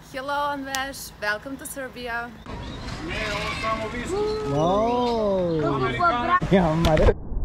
Hello Anvesh, welcome to Serbia. మరి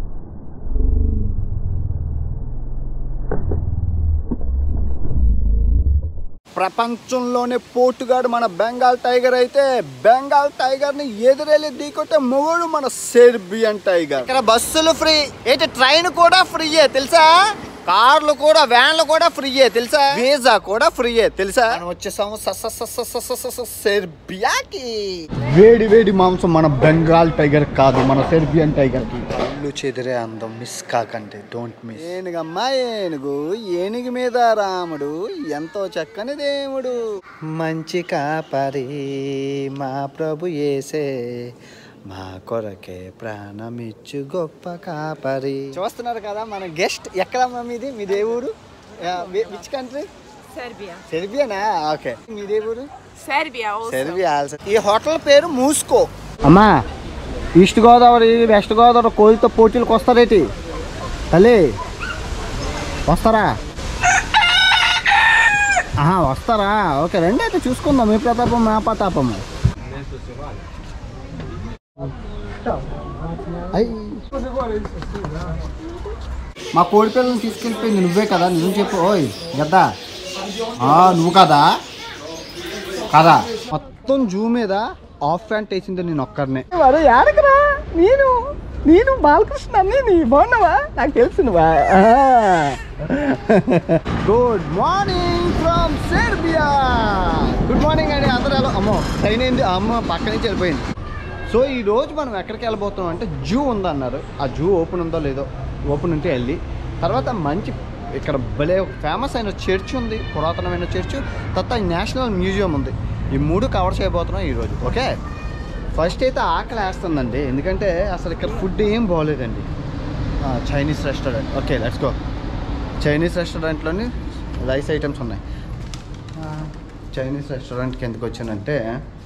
ప్రపంచంలోనే పోటుగాడు మన బెంగాల్ టైగర్ అయితే బెంగాల్ టైగర్ ని ఎదురెళ్ళి ఢీకొట్టే మొగుడు మన సెర్బియన్ టైగర్ ఇక్కడ బస్సులు ఫ్రీ ఏంటి ట్రైన్ కూడా ఫ్రీయే తెలుసా కార్లు కూడా వ్యాన్లు కూడా ఫ్రీయే తెలుసా వీసా కూడా ఫ్రీయే తెలుసా మనం వచ్చేసాము స- స- స- స- స- స- స- సెర్బియాకి వేడి వేడి మాంసం మన బెంగాల్ టైగర్ కాదు మన సెర్బియన్ టైగర్ కి కళ్ళు చెదిరే అందం మిస్ కాకండి డోంట్ మిస్ ఏనుగమ్మా ఏనుగు ఏనుగు మీద రాముడు ఎంతో చక్కని దేవుడు మంచి కాపరి మా ప్రభు ఏసే మా కొరకే ప్రాణమిచ్చు గొప్ప కాపరి చూస్తున్నారు కదా మన గెస్ట్ ఎక్కడమ్మా మీది మీ దేవుడు విచ్ కంట్రీ Serbia. సెర్బియానా ఓకే మీ దేవుడు Serbia also. సెర్బియా ఈ హోటల్ పేరు మూసుకో అమ్మా ఈస్ట్ గోదావరి వెస్ట్ గోదావరి కోయిలతో పోటీలకు వస్తారేటి తల్లి వస్తారా ఆహా వస్తారా ఓకే రండి అయితే చూసుకుందాం మీ ప్రతాపం మా ప్రతాపము అయ్. మా కోడి పిల్లల్ని తీసుకెళ్ళిపోయింది నువ్వే కదా నిజం చెప్పు ఓయ్ గద్దా ఆ, నువ్వు కదా కదా మొత్తం జూ మీద ఆఫ్ ప్యాంట్ వేసింది నేను ఒక్కరినే వాడు ఏడకరా నేను నేను బాలకృష్ణ నీ బాగున్నావా నాకు తెలుసు నువ్వా good morning from Serbia good morning అండి అందరూ ఎలా అమ్మో ట్రైన్ అయింది అమ్మ పక్క నుంచి వెళ్ళిపోయింది సో ఈ రోజు మనం ఎక్కడికి వెళ్ళబోతున్నాం అంటే జూ ఉందన్నారు ఆ జూ ఓపెన్ ఉందో లేదో ఓపెన్ ఉంటే వెళ్ళి తర్వాత మంచి ఇక్కడ భలే ఫేమస్ అయిన చర్చ్ ఉంది పురాతనమైన చర్చ్ తర్వాత నేషనల్ మ్యూజియం ఉంది ఈ మూడు కవర్ చేయబోతున్నాం ఈరోజు ఓకే ఫస్ట్ అయితే ఆకలి వేస్తుందండి ఎందుకంటే అసలు ఇక్కడ ఫుడ్ ఏం బాగోలేదండి Chinese restaurant okay let's go Chinese రెస్టారెంట్లోని రైస్ ఐటమ్స్ ఉన్నాయి చైనీస్ రెస్టారెంట్కి ఎందుకు వచ్చానంటే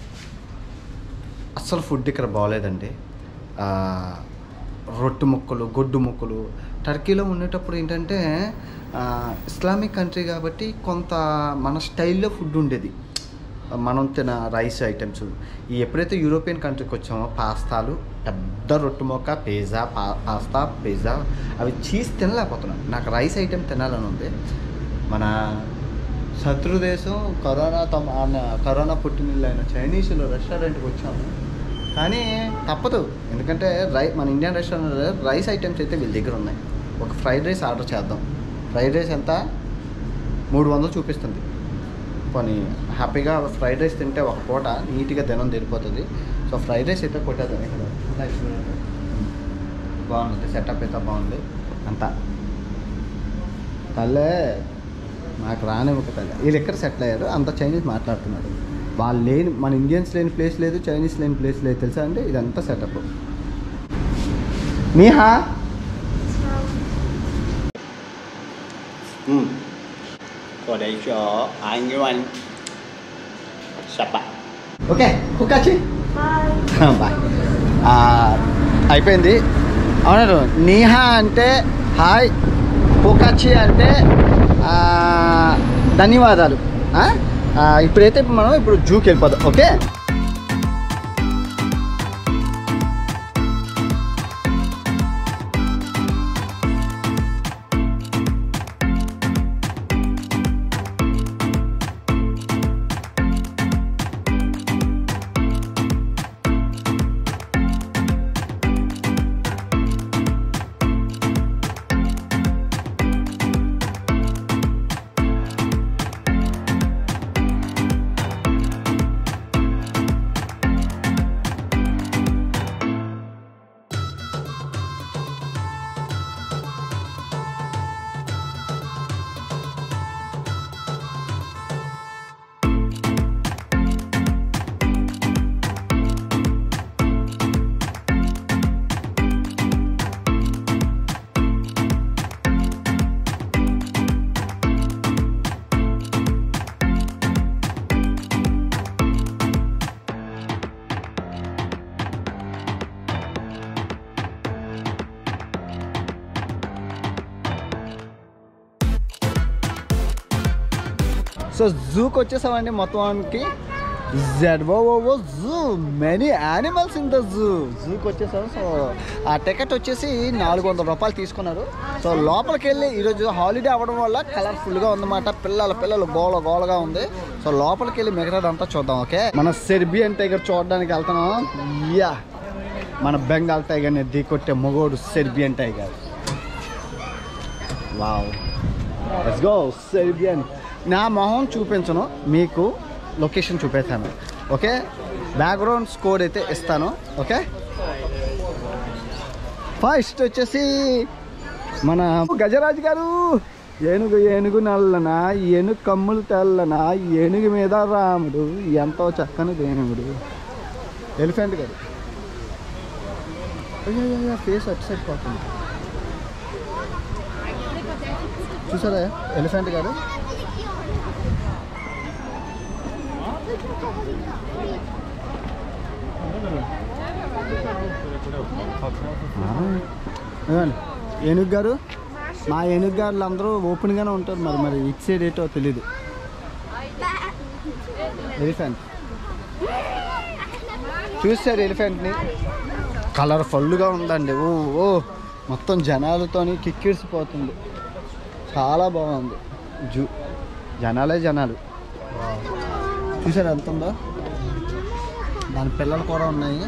అస్సలు ఫుడ్ ఇక్కడ బాగోలేదండి ఆ, రొట్టు ముక్కలు గొడ్డు ముక్కలు టర్కీలో ఉండేటప్పుడు ఏంటంటే ఆ, ఇస్లామిక్ కంట్రీ కాబట్టి కొంత మన స్టైల్లో ఫుడ్ ఉండేది మనం తిన రైస్ ఐటమ్స్ ఈ ఎప్పుడైతే యూరోపియన్ కంట్రీకి వచ్చామో పాస్తాలు పెద్ద రొట్టు మొక్క పిజ్జా పా పాస్తా పిజ్జా అవి చీజ్ తినలేకపోతున్నాను నాకు రైస్ ఐటెం తినాలని ఉంది మన శత్రు దేశం కరోనాతో మన కరోనా పుట్టినిల్లైన చైనీస్లో రెస్టారెంట్కి వచ్చాము కానీ తప్పదు ఎందుకంటే రై మన ఇండియన్ రెస్టారెంట్ రైస్ ఐటమ్స్ అయితే వీళ్ళ దగ్గర ఉన్నాయి ఒక ఫ్రైడ్ రైస్ ఆర్డర్ చేద్దాం ఫ్రైడ్ రైస్ ఎంత మూడు వందలు చూపిస్తుంది పోనీ హ్యాపీగా ఫ్రైడ్ రైస్ తింటే ఒక పూట నీట్గా తినం తిరిగిపోతుంది సో ఫ్రైడ్ రైస్ అయితే కొట్టేద్దాం ఇక్కడ బాగుంది సెటప్ అయితే బాగుంది అంతా తల్లే నాకు రానివ్వక తల్లి వీళ్ళు ఎక్కడ సెటిల్ అయ్యారు అంత చైనీస్ మాట్లాడుతున్నాడు వాళ్ళు లేని మన ఇండియన్స్ లేని ప్లేస్ లేదు చైనీస్ లేని ప్లేస్ లేదు తెలుసా అండి ఇదంతా సెటప్ మీహా Cô để cho anh yêu anh Sắp ạ okay కుకాచి బాయ్ అయిపోయింది అవును నీహా అంటే హాయ్ పుకాచి అంటే ఆ, ధన్యవాదాలు ఆ? ఆ, ఇప్పుడైతే మనం ఇప్పుడు జూకి వెళ్ళిపోదాం ఓకే సో జూకి వచ్చేసామండి మొత్తానికి Z O zoo many animals in the zoo జూకి వచ్చేసాం సో ఆ టికెట్ వచ్చేసి నాలుగు వందల రూపాయలు తీసుకున్నారు సో లోపలికి వెళ్ళి ఈరోజు హాలిడే అవ్వడం వల్ల కలర్ఫుల్గా ఉందన్నమాట పిల్లల పిల్లలు గోల గోలగా ఉంది సో లోపలికి వెళ్ళి మిగతాదంతా చూద్దాం ఓకే మన సెర్బియన్ టైగర్ చూడడానికి వెళ్తున్నాం యా మన బెంగాల్ టైగర్ని ఢీకొట్టే మొగోడు Serbian tiger wow let's go Serbian నా మొహం చూపించను మీకు లొకేషన్ చూపెడతాను ఓకే బ్యాక్గ్రౌండ్ స్కోర్ అయితే ఇస్తాను ఓకే ఫస్ట్ వచ్చేసి మన గజరాజు గారు ఏనుగు ఏనుగు నల్లన ఏనుగు కమ్ములు తెల్లన ఏనుగు మీద రాముడు ఎంతో చక్కని దేవుడు ఎలిఫెంట్ గారు అయ్యో ఫేస్ అటు సైడ్ పోతుంది చూసారా ఎలిఫెంట్ గారు ఇదిగోండి, ఏనుగు గారు మా ఏనుగు గారులు అందరూ ఓపెన్గానే ఉంటారు మరి మరి ఇట్ సైడ్ ఏటో తెలీదు ఎలిఫెంట్ చూసారు ఎలిఫెంట్ని కలర్ఫుల్గా ఉందండి ఓ ఓ మొత్తం జనాలతోని కిక్కిరిసిపోతుంది చాలా బాగుంది జూ జనాలే జనాలు చూసారు ఎంత ఉందో దాని పిల్లలు కూడా ఉన్నాయి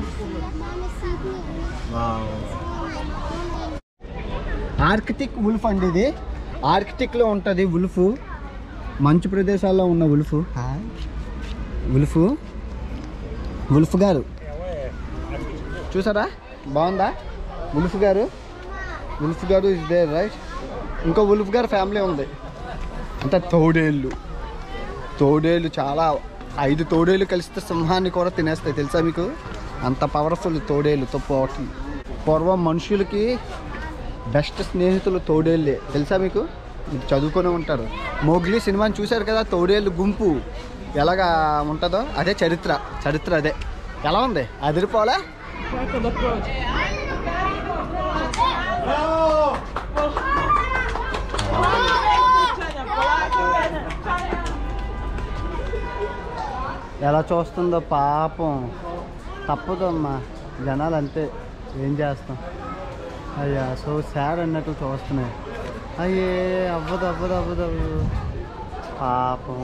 ఆర్కిటిక్ ఉల్ఫ్ అండి ఇది ఆర్కిటిక్లో ఉంటుంది ఉల్ఫ్ మంచు ప్రదేశాల్లో ఉన్న ఉల్ఫ్ ఉల్ఫ్ ఉల్ఫ్ గారు చూసారా బాగుందా ఉల్ఫ్ గారు ఉల్ఫ్ గారు ఇస్ దేర్ రైట్ ఇంకో ఉల్ఫ్ గారు ఫ్యామిలీ ఉంది అంటే తోడేళ్ళు తోడేళ్ళు చాలా ఐదు తోడేళ్ళు కలిస్తే సింహాన్ని కూడా తినేస్తాయి తెలుసా మీకు అంత పవర్ఫుల్ తోడేళ్ళుతో పోటీ పూర్వం మనుషులకి బెస్ట్ స్నేహితులు తోడేళ్ళే తెలుసా మీకు మీరు చదువుకొని ఉంటారు మోగ్లీ సినిమాని చూశారు కదా తోడేళ్ళు గుంపు ఎలాగా ఉంటుందో అదే చరిత్ర చరిత్ర అదే ఎలా ఉంది అదిరిపోలే ఎలా చూస్తుందో పాపం తప్పదమ్మా జనాలు అంతే ఏం చేస్తాం అయ్యా సో సాడ్ అన్నట్టు చూస్తున్నాయి అయ్యే అవ్వదు అవ్వదు అవ్వదు అవ్వదు పాపం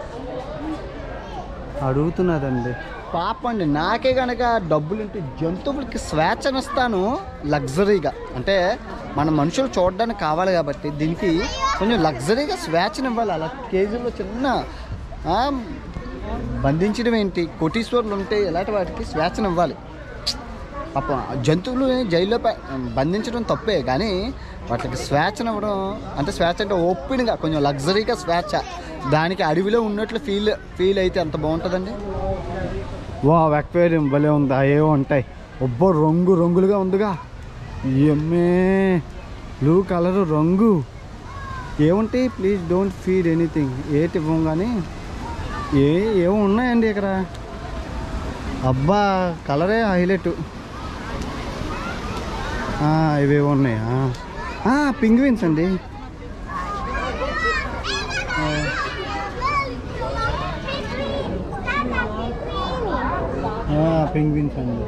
అడుగుతున్నదండి పాపం అండి నాకే కనుక డబ్బులుంటే జంతువులకి స్వేచ్ఛనిస్తాను లగ్జరీగా అంటే మన మనుషులు చూడడానికి కావాలి కాబట్టి దీనికి కొంచెం లగ్జరీగా స్వేచ్ఛనివ్వాలి అలా కేజీలో చిన్న ఆ, బంధించడం ఏంటి కోటీశ్వర్లు ఉంటే ఇలాంటి వాటికి స్వేచ్ఛనివ్వాలి పాపం జంతువులు జైల్లో పె- బంధించడం తప్పే కానీ వాటికి స్వేచ్ఛనివ్వడం అంటే స్వేచ్ఛ అంటే ఓపెన్గా కొంచెం లగ్జరీగా స్వేచ్ఛ దానికి అడవిలో ఉన్నట్లు ఫీల్ ఫీల్ అయితే ఎంత బాగుంటుందండి వా అక్వేరియం భలే ఉంది ఏవో ఉంటాయి ఒబ్బో రంగు రంగులుగా ఉందిగా ఎమ్మే బ్లూ కలర్ రంగు ఏముంటాయి ప్లీజ్ డోంట్ ఫీడ్ ఎనీథింగ్ ఏటి ఇవ్వం కానీ ఏ ఏమో ఉన్నాయండి ఇక్కడ అబ్బా కలరే హైలైట్ ఇవేవో ఉన్నాయి పింగ్విన్స్ అండి పింగ్విన్స్ అండి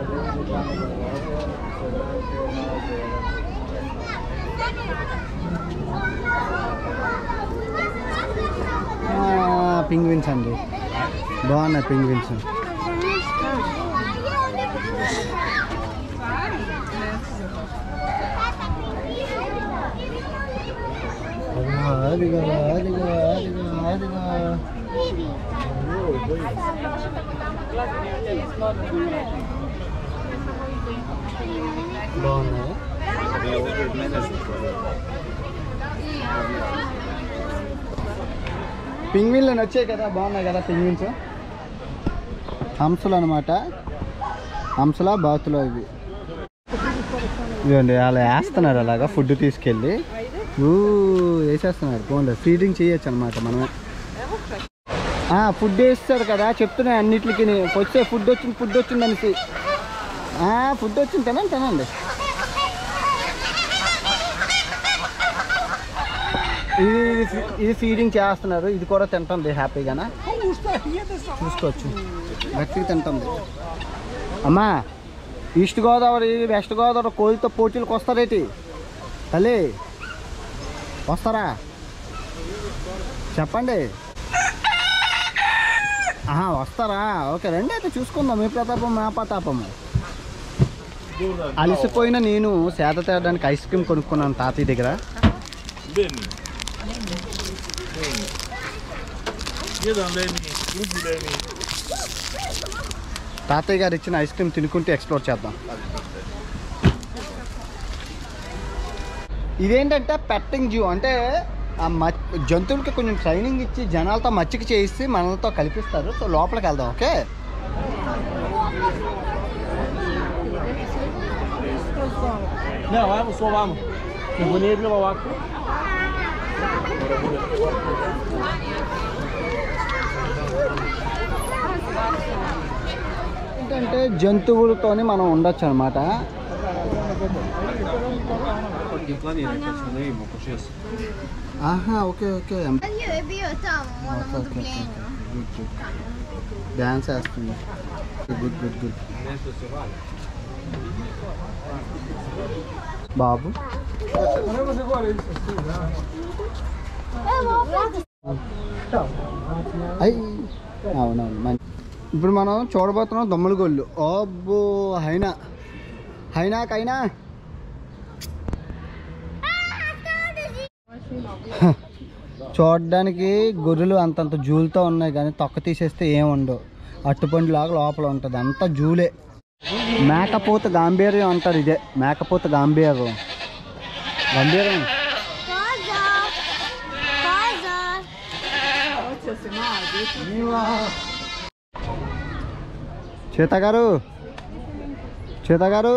పింగ్విన్స్ అండి బాగున్నాయి పింగ్విన్స్ అదిగో అదిగో అదిగో అదిగో బాగున్నాయి పింగ్విన్లు నచ్చాయి కదా బాగున్నాయి కదా పింగ్విన్స్ హంసలు అనమాట హంసలా బాతులు ఇవి ఇదిగోండి అలా వేస్తున్నారు అలాగా ఫుడ్ తీసుకెళ్ళి ఊ వేసేస్తున్నారు పోండి ఫీడింగ్ చేయొచ్చు అనమాట మనమే ఫుడ్ వేస్తారు కదా చెప్తున్నాయి అన్నిటికి వచ్చే ఫుడ్ వచ్చింది ఫుడ్ వచ్చింది అనేసి ఫుడ్ వచ్చింది తినండి తినండి ఇది ఇది ఫీ- ఇది ఫీడింగ్ చేస్తున్నారు ఇది కూడా తింటుంది హ్యాపీగానా చూసుకోవచ్చు గట్టిగా తింటుంది అమ్మా ఈస్ట్ గోదావరి వెస్ట్ గోదావరి కోయిలతో పోటీలకు వస్తారేటి తల్లి వస్తారా చెప్పండి ఆహా వస్తారా ఓకే రండి అయితే చూసుకుందాం మీ ప్రతాపం మా ప్రతాపము అలసిపోయిన నేను సేద తేయడానికి ఐస్ క్రీమ్ కొనుక్కున్నాను తాతయ్య దగ్గర Beni. Beni. Jeden Beni. Grubu Beni. తాతయ్య గారు ఇచ్చిన ఐస్ క్రీమ్ తినుకుంటూ ఎక్స్ప్లోర్ చేద్దాం ఇదేంటంటే పెట్టింగ్ జూ అంటే ఆ మ జంతువులకి కొంచెం ట్రైనింగ్ ఇచ్చి జనాలతో మచ్చిక చేయిస్తే మనలతో కల్పిస్తారు సో లోపలికి వెళ్దాం okay Não, vamos, só vamos. Que bonito, meu vaco. ఏంటంటే జంతువులతోని మనం ఉండొచ్చు అనమాట ఆహా okay okay Io e io stavo molto molto pieno. Dance వేస్తుంది గుడ్ గుడ్ గుడ్ బాబు అయ్యి అవునవును మంచి ఇప్పుడు మనం చూడబోతున్నాం దమ్ముల గొల్లు అబ్బో హైనా హైనాకైనా చూడడానికి గొర్రెలు అంతంత జూలుతో ఉన్నాయి కానీ తొక్క తీసేస్తే ఏం ఉండవు అట్టుపండు లాగా లోపల ఉంటుంది అంతా జూలే మేకపోత గాంభీర్యం అంటారు ఇదే మేకపోత గాంభీర్యం గంభీరం Cosa? Cosa? చేత గారు చేత గారు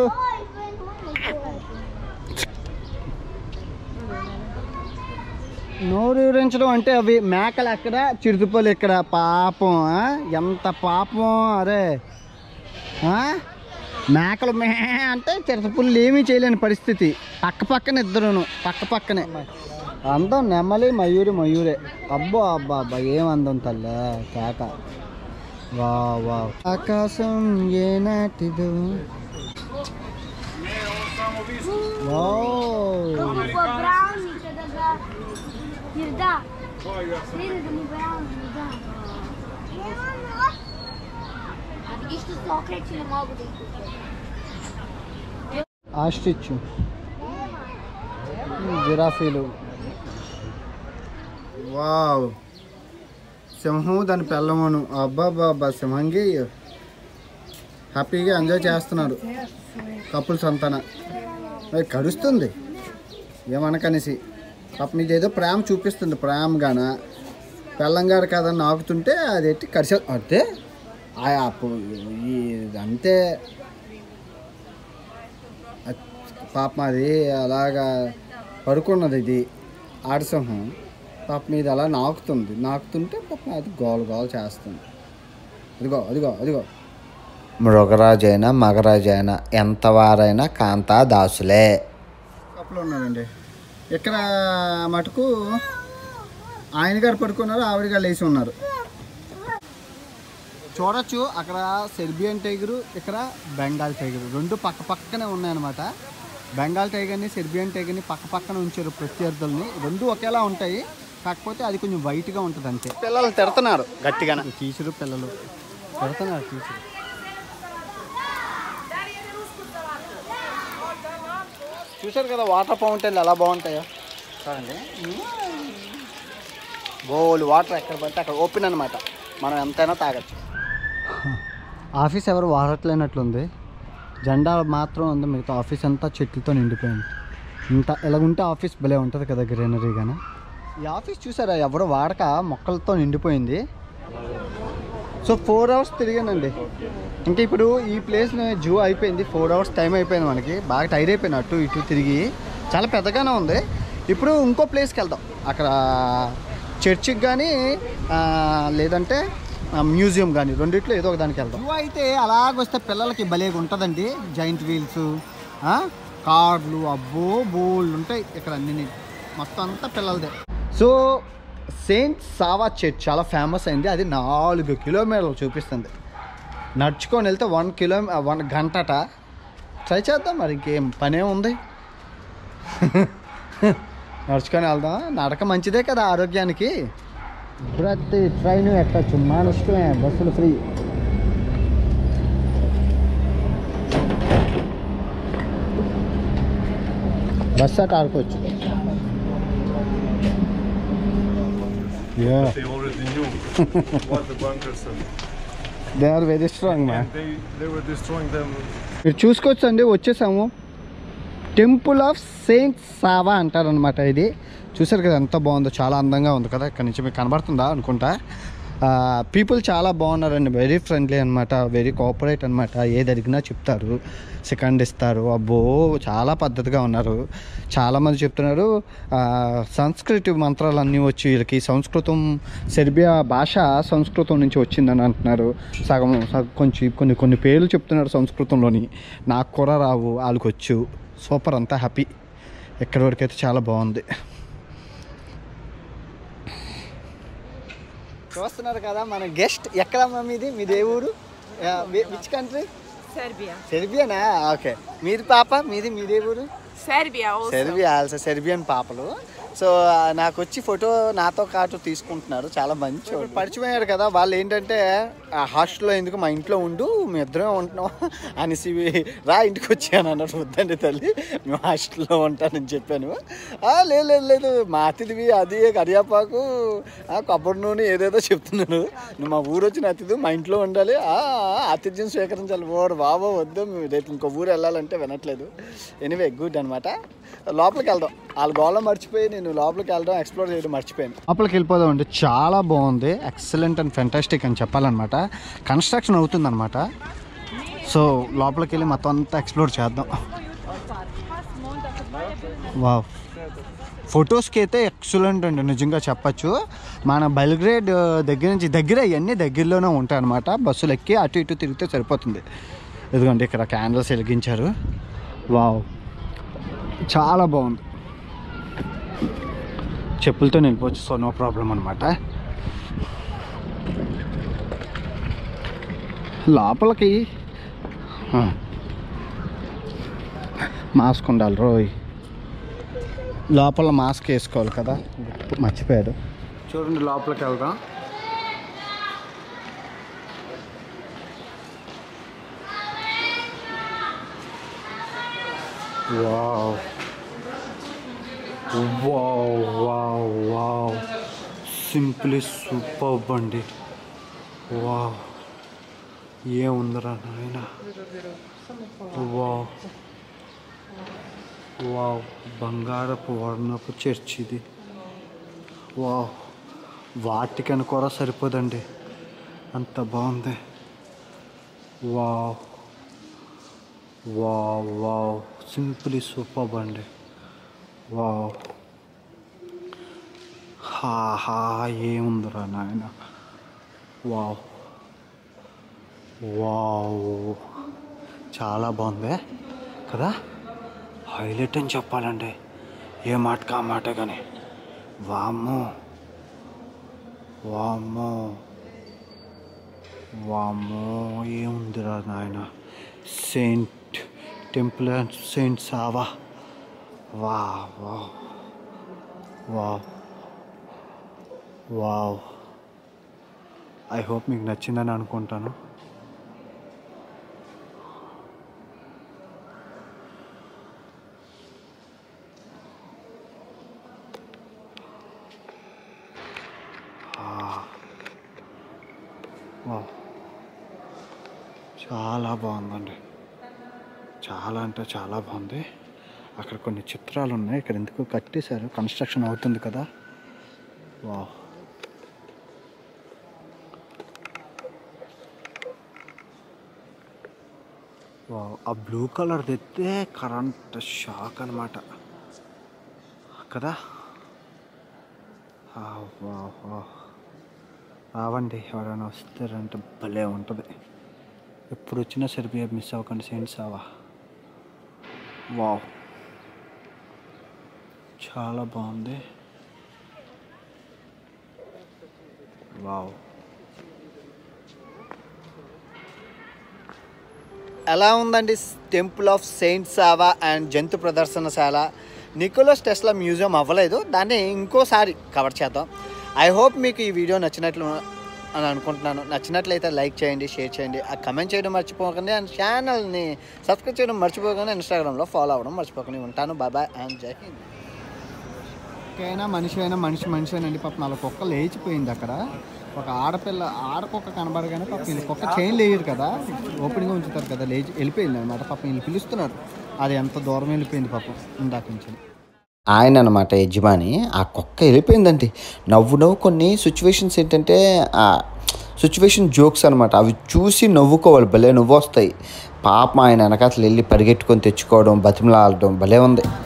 నోరు ఊరించడం అంటే అవి మేకలు ఎక్కడ చిరుతుపల్లి ఇక్కడ పాపం ఆ? ఎంత పాపం అరే ఆ? మేకలు మే అంటే చిరుతపుల్లు ఏమీ చేయలేని పరిస్థితి పక్క పక్కన ఇద్దరును పక్క పక్కనే అందం నెమ్మలి మయూరి మయూరే అబ్బో అబ్బా అబ్బా ఏం అందం తల్లే కేక వా వా ఆకాశం ఏనాటిదో wow Come po' brownie c'è da da. Gli da. Vedi come brownie gli da. A widzisz, tu są okręci nie mogą być. Ostrich జిరాఫీలు వావ్ సింహం దాని పిల్లమును అబ్బా బాబా సింహంగి హ్యాపీగా ఎంజాయ్ చేస్తున్నారు కపుల్స్ అంతన మరి కరుస్తుంది ఏమనకనేసి పాపం ఇది ఏదో ప్రేమ చూపిస్తుంది ప్రేమగాన పెళ్ళంగారు కదా నాకుతుంటే అది ఎట్టి కరిసే అంతే ఆ అప్పు- ఈ అంతే అచ్- పాపం అది అలాగా పడుకున్నది ఇది ఆడసింహం పాపం ఇది అలా నాకుతుంది నాకుతుంటే పాపం అది గోల గోల చేస్తుంది అదిగో అదిగో అదిగో మృగరాజైనా మగరాజైనా ఎంత వారైనా కాంతా దాసులే కప్పులు ఉన్నారండి ఇక్కడ మటుకు ఆయన గారు పడుకున్నారు ఆవిడ గారు లేచి ఉన్నారు చూడొచ్చు అక్కడ సెర్బియన్ టైగరు ఇక్కడ బెంగాల్ టైగర్ రెండు పక్క పక్కనే ఉన్నాయన్నమాట బెంగాల్ టైగర్ని సెర్బియన్ టైగర్ని పక్క పక్కన ఉంచారు ప్రత్యర్థుల్ని రెండు ఒకేలా ఉంటాయి కాకపోతే అది కొంచెం వైట్గా ఉంటుంది అంతే పిల్లలు తిడుతున్నారు గట్టిగా టీచరు పిల్లలు తిడుతున్నారు టీచరు చూశారు కదా వాటర్ ఫౌంటైన్లు ఎలా బాగుంటాయో చూడండి బోల్ వాటర్ ఎక్కడ పడితే అక్కడ ఓపెన్ అనమాట మనం ఎంతైనా తాగొచ్చు ఆఫీస్ ఎవరు వాడట్లేనట్లుంది జెండా మాత్రం ఉంది మిగతా ఆఫీస్ అంతా చెట్లతో నిండిపోయింది ఇంత ఇలాగుంటే ఆఫీస్ భలే ఉంటుంది కదా గ్రీనరీగానే ఈ ఆఫీస్ చూసారా ఎవరు వాడక మొక్కలతో నిండిపోయింది సో ఫోర్ అవర్స్ తిరిగానండి ఇంకా ఇప్పుడు ఈ ప్లేస్ జూ అయిపోయింది ఫోర్ అవర్స్ టైం అయిపోయింది మనకి బాగా టైర్ అయిపోయిన అటు ఇటు తిరిగి చాలా పెద్దగానే ఉంది ఇప్పుడు ఇంకో ప్లేస్కి వెళ్దాం అక్కడ చర్చికి కానీ లేదంటే ఆ, మ్యూజియం కానీ రెండిట్లో ఏదో ఒక దానికి వెళ్దాం జూ అయితే అలాగొస్తే పిల్లలకి భలేగా ఉంటుందండి జైంట్ వీల్స్ కార్లు అబ్బో బోల్డ్ ఉంటాయి ఇక్కడ అన్ని మొత్తం అంతా పిల్లలదే సో సెయింట్ సావా చర్చ్ చాలా ఫేమస్ అయింది అది నాలుగు కిలోమీటర్లు చూపిస్తుంది నడుచుకొని వెళ్తే వన్ కిలో వన్ గంటట ట్రై చేద్దాం మరి ఇంకేం పనే ఉంది నడుచుకొని వెళ్దాం నడక మంచిదే కదా ఆరోగ్యానికి ప్రతి ట్రైన్ ఎక్కచ్చు మన ఇష్టమే బస్సులు ఫ్రీ బస్ అట్ ఆడుకోవచ్చు They already knew what the bunkers are. They are very strong man And they, they were destroying them. మీరు చూసుకోవచ్చు అండి వచ్చేసాము టెంపుల్ ఆఫ్ సెయింట్ సావా అంటారనమాట ఇది చూసారు కదా ఎంత బాగుందో చాలా అందంగా ఉంది కదా ఇక్కడ నుంచి మీకు కనబడుతుందా అనుకుంటా పీపుల్ చాలా బాగున్నారండి వెరీ ఫ్రెండ్లీ అనమాట వెరీ కోఆపరేట్ అనమాట ఏది అడిగినా చెప్తారు సెకండ్ ఇస్తారు అబ్బో చాలా పద్ధతిగా ఉన్నారు చాలామంది చెప్తున్నారు ఆ, సంస్కృతి మంత్రాలు అన్నీ వచ్చి వీళ్ళకి సంస్కృతం సెర్బియా భాష సంస్కృతం నుంచి వచ్చిందని అంటున్నారు సగం సగం కొంచెం కొన్ని కొన్ని పేర్లు చెప్తున్నారు సంస్కృతంలోని నాకు కూడా రావు వాళ్ళకి వచ్చు సూపర్ అంతా హ్యాపీ ఎక్కడి వరకు అయితే చాలా బాగుంది చూస్తున్నారు కదా మన గెస్ట్ ఎక్కడమ్మా మీది మీది ఏ ఊరు విచ్ కంట్రీ Serbia. సెర్బియానా ఓకే మీది పాప మీది మీదే ఊరు Serbia also. Serbia also Serbian పాపలు సో ఆ, నాకు వచ్చి ఫోటో నాతో కాటు తీసుకుంటున్నారు చాలా మంచి పరిచయం అయ్యారు కదా వాళ్ళు ఏంటంటే ఆ హాస్టల్లో ఎందుకు మా ఇంట్లో ఉండు మీ ఇద్దరం ఉంటున్నాం అనేసి రా ఇంటికి వచ్చాను అన్నారు వద్దండి తల్లి మేము హాస్టల్లో ఉంటానని చెప్పాను "ఆ, లేదు లేదు లేదు మా అతిథివి అది కరియాపాకు ఆ, కొబ్బరి నూనె ఏదేదో చెప్తున్నారు నువ్వు మా ఊరు వచ్చిన అతిథి మా ఇంట్లో ఉండాలి "ఆ, ఆ, ఆతిథ్యం స్వీకరించాలి ఓడు బాబా వద్దు మేము రేపు ఇంకో ఊరు వెళ్ళాలంటే వినట్లేదు ఎనీవే గుడ్ అనమాట లోపలికి వెళ్దాం వాళ్ళ గోళం మర్చిపోయి నేను లోపలికి వెళ్ళడం ఎక్స్ప్లోర్ చేయడం మర్చిపోయాను లోపలికి వెళ్ళిపోదాం అంటే చాలా బాగుంది ఎక్సలెంట్ అండ్ ఫెంటాస్టిక్ అని చెప్పాలన్నమాట కన్స్ట్రక్షన్ అవుతుందన్నమాట సో లోపలికి వెళ్ళి మొత్తం అంతా ఎక్స్ప్లోర్ చేద్దాం వా ఫొటోస్కి అయితే ఎక్సలెంట్ అండి నిజంగా చెప్పచ్చు మన బెల్గ్రేడ్ దగ్గర నుంచి దగ్గర ఇవన్నీ దగ్గరలోనే ఉంటాయి అనమాట బస్సులు ఎక్కి అటు ఇటు తిరిగితే సరిపోతుంది ఇదిగోండి ఇక్కడ క్యాండిల్స్ వెలిగించారు వావ్ చాలా బాగుంది చెప్పులతో వెళ్ళిపోవచ్చు సో నో ప్రాబ్లం అనమాట లోపలికి ఆ, మాస్క్ ఉండాలి రోయ్ లోపల మాస్క్ వేసుకోవాలి కదా మర్చిపోయాడు చూడండి లోపలికి వెళ్దాం wow wow wow wow simply super అండి వావ్ ఏముందిరా నాయన వావ్ వావ్ బంగారపు వర్ణపు చర్చ్ ఇది వావ్ వాటికని కూడా సరిపోదండి అంత బాగుంది wow wow wow simply super అండి వావ్ హా హా ఏముందిరా నాయన వావ్ వావ్ చాలా బాగుంది కదా హైలైట్ అని చెప్పాలండి ఏ మాటకి ఆ మాట కానీ వామ్మో వామ్మో వామ్మో ఏముందిరా నాయన Saint temple and Saint Sava వా wow wow wow I hope మీకు నచ్చిందని అనుకుంటాను వావ్ చాలా బాగుందండి చాలా అంటే చాలా బాగుంది అక్కడ కొన్ని చిత్రాలు ఉన్నాయి ఇక్కడ ఎందుకు కట్టేశారు కన్స్ట్రక్షన్ అవుతుంది కదా వావ్ వావ్ ఆ బ్లూ కలర్ తెస్తే కరెంట్ షాక్ అనమాట కదా వావ్, వావ్, వావ్. రావండి ఎవరైనా వస్తారంటే భలే ఉంటుంది ఎప్పుడు వచ్చినా సెర్బియా మిస్ అవ్వకండి సెయింట్ సావా వావ్ చాలా బాగుంది వావ్ ఎలా ఉందండి temple of Saint Sava and జంతు ప్రదర్శనశాల నికోలస్ టెస్లా మ్యూజియం అవ్వలేదు దాన్ని ఇంకోసారి కవర్ చేద్దాం ఐ హోప్ మీకు ఈ వీడియో నచ్చినట్లు అని అనుకుంటున్నాను నచ్చినట్లయితే లైక్ చేయండి షేర్ చేయండి ఆ కమెంట్ చేయడం మర్చిపోకండి అండ్ ఛానల్ని సబ్స్క్రైబ్ చేయడం మర్చిపోకండి ఇన్స్టాగ్రామ్లో ఫాలో అవ్వడం మర్చిపోకండి ఉంటాను బాబాయ్ అండ్ జై హింద్ కుక్కైనా మనిషి అయినా మనిషి మనిషి అండి పాపం వాళ్ళ కుక్క లేచిపోయింది అక్కడ ఒక ఆడపిల్ల ఆడకుక్క కనబడగానే పాపం వీళ్ళ కుక్క చైన్ లేయరు కదా ఓపెన్గా ఉంచుతారు కదా లేచి వెళ్ళిపోయింది అనమాట పాపం వీళ్ళు పిలుస్తున్నారు అది ఎంత దూరం వెళ్ళిపోయింది పాపం ఇందాక నుంచి ఆయన అనమాట యజమాని ఆ కుక్క వెళ్ళిపోయిందండి నవ్వు నవ్వు కొన్ని సిచ్యువేషన్స్ ఏంటంటే సిచ్యువేషన్ జోక్స్ అనమాట అవి చూసి నవ్వుకోవాలి భలే నవ్వు వస్తాయి పాపం ఆయన వెనకాతలు వెళ్ళి పరిగెట్టుకొని తెచ్చుకోవడం బతిమలాడడం భలే ఉంది